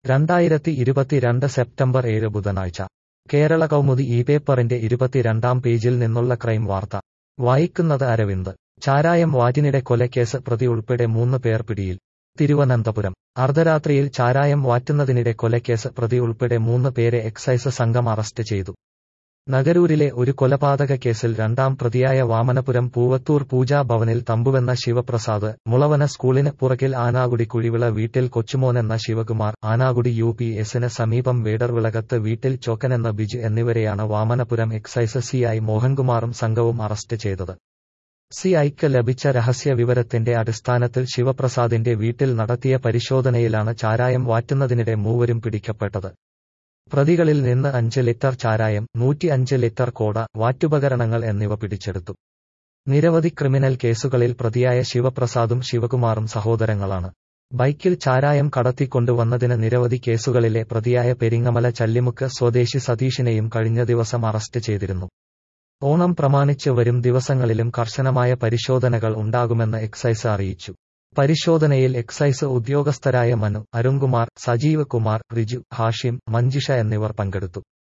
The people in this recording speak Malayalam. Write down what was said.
രണ്ടായിരത്തി ഇരുപത്തിരണ്ട് സെപ്റ്റംബർ ഏഴ് ബുധനാഴ്ച കേരള കൗമുദി ഈ പേപ്പറിന്റെ ഇരുപത്തിരണ്ടാം പേജിൽ നിന്നുള്ള ക്രൈം വാർത്ത വായിക്കുന്നത് അരവിന്ദ് ചാരായം വാറ്റിനിടെ കൊലക്കേസ് പ്രതി ഉൾപ്പെടെ മൂന്ന് പേർ പിടിയിൽ തിരുവനന്തപുരം അർദ്ധരാത്രിയിൽ ചാരായം വാറ്റുന്നതിനിടെ കൊലക്കേസ് പ്രതി ഉൾപ്പെടെ മൂന്ന് പേരെ എക്സൈസ് സംഘം അറസ്റ്റ് ചെയ്തു നഗരൂരിലെ ഒരു കൊലപാതക കേസിൽ രണ്ടാം പ്രതിയായ വാമനപുരം പൂവത്തൂർ പൂജാ ഭവനിൽ തമ്പുവെന്ന ശിവപ്രസാദ് മുളവന സ്കൂളിന് പുറകിൽ ആനാകുടി കുഴിവിള വീട്ടിൽ കൊച്ചുമോനെന്ന ശിവകുമാർ ആനാകുടി യു പി എസിന് സമീപം വേടർവിളകത്ത് വീട്ടിൽ ചോക്കനെന്ന ബിജു എന്നിവരെയാണ് വാമനപുരം എക്സൈസ് സിഐ മോഹൻകുമാറും സംഘവും അറസ്റ്റ് ചെയ്തത് സിഐക്ക് ലഭിച്ച രഹസ്യ വിവരത്തിന്റെ അടിസ്ഥാനത്തിൽ ശിവപ്രസാദിന്റെ വീട്ടിൽ നടത്തിയ പരിശോധനയിലാണ് ചാരായം വാറ്റുന്നതിനിടെ മൂവരും പിടിക്കപ്പെട്ടത് പ്രതികളിൽ നിന്ന് അഞ്ച് ലിറ്റർ ചാരായം നൂറ്റി അഞ്ച് ലിറ്റർ കോട വാറ്റുപകരണങ്ങൾ എന്നിവ പിടിച്ചെടുത്തു നിരവധി ക്രിമിനൽ കേസുകളിൽ പ്രതിയായ ശിവപ്രസാദും ശിവകുമാറും സഹോദരങ്ങളാണ് ബൈക്കിൽ ചാരായം കടത്തിക്കൊണ്ടുവന്നതിന് നിരവധി കേസുകളിലെ പ്രതിയായ പെരിങ്ങമല ചല്ലിമുക്ക് സ്വദേശി സതീഷിനെയും കഴിഞ്ഞ ദിവസം അറസ്റ്റ് ചെയ്തിരുന്നു ഓണം പ്രമാണിച്ച് വരും ദിവസങ്ങളിലും കർശനമായ പരിശോധനകൾ ഉണ്ടാകുമെന്ന് എക്സൈസ് അറിയിച്ചു പരിശോധനയിൽ എക്സൈസ് ഉദ്യോഗസ്ഥരായ മനു അരുൺകുമാർ സജീവ് കുമാർ റിജു ഹാഷിം മഞ്ജിഷ എന്നിവർ പങ്കെടുത്തു